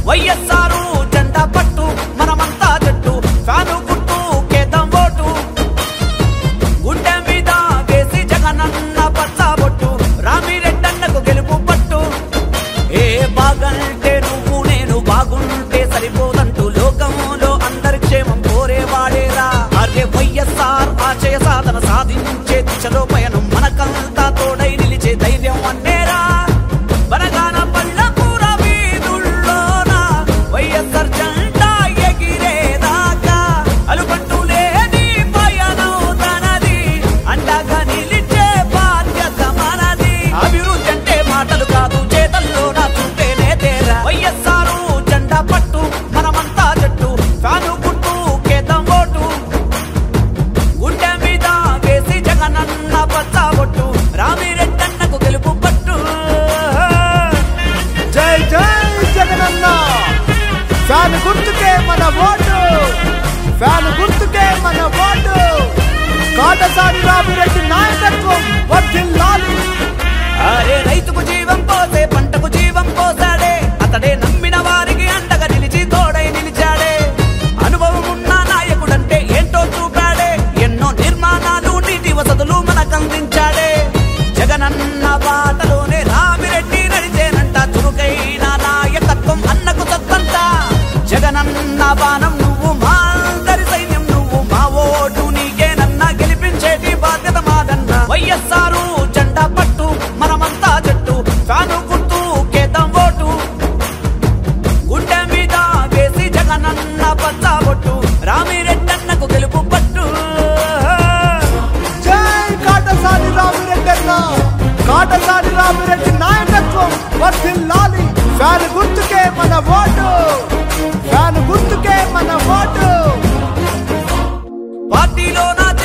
వైఎస్ఆర్ జెండా పట్టు మనమంతా జట్టు ఫ్యాను గుర్తు కేతం ఓటు గుండె మీద వేసి జగనన్న పచ్చబొట్టు రామిరెడ్డన్నకు గెలుపు పట్టు ఏ బాగంటే నువ్వు నేను బాగుంటే సరిపోదంటూ లోకంలో అందరి క్షేమం కోరేవాడేరా అరే వైఎస్ఆర్ ఆశయ సాధన సాధించే దిశలో పయనం మనకంతా తోడై నిలిచే ధైర్యం అన్నేరా బనగాన పల్లపూర వీధుల్లోన వైఎస్ఆర్ జెండా ఎగిరేదాకా అలుపట్టు లేని పయనం తనది అండగా నిలిచే బాధ్యత మనది అభివృద్ధి అంటే మాటలు కాదు చేతల్లో నా చూపేనే తేరా వైఎస్ఆర్ జెండా పట్టు మనమంతా జట్టు ఫ్యాను గుట్టు కేతం ఓటు గుండె మీద వేసి జగనన్న పచ్చబొట్టు రామిరెడ్డన్నకు గెలుపు పట్టు జై జై జగనన్న ఫ్యాన్ గుర్తుకే మన ఓటు ఫ్యాన్ గుర్తుకే మన ఓటు కాటసాని రామిరెడ్డి నాయకత్వం వర్ధిల్లాలి అరే రైతుకు జీవం పోసే పంటకు జీవం పోసాడే అతడే నమ్మిన వారికి అండగా నిలిచి తోడై నిలిచాడే అనుభవం ఉన్న నాయకుడంటే ఏంటో చూపాడే ఎన్నో నిర్మాణాలు నీటి వసతులు మనకందించాడే జగనన్న బాటలోనే రామిరెడ్డి నడిచేనంట చురుకైన నాయకత్వం అన్నకు సత్తంట జగనన్న బాణం నువ్వు మా అందరి సైన్యం నువ్వు మా ఓటు నీకేనన్న గెలిపించేటి బాధ్యత మాదన్న వైఎస్ఆర్ జెండా పట్టు మనమంతా జట్టు ఫ్యాను గుర్తు కేతం ఓటు గుండె మీద వేసి జగనన్న పచ్చబొట్టు రామిరెడ్డన్నకు గెలుపు పట్టు జై కాటసాని రామిరెడ్డి అన్న కాటసాని రామిరెడ్డి నాయకత్వం వర్ధిల్లాలి ఫ్యాన్ గుర్తుకే మన ఓటు ఫ్యాన్ గుర్తుకే మన ఓటు పార్టీలో నా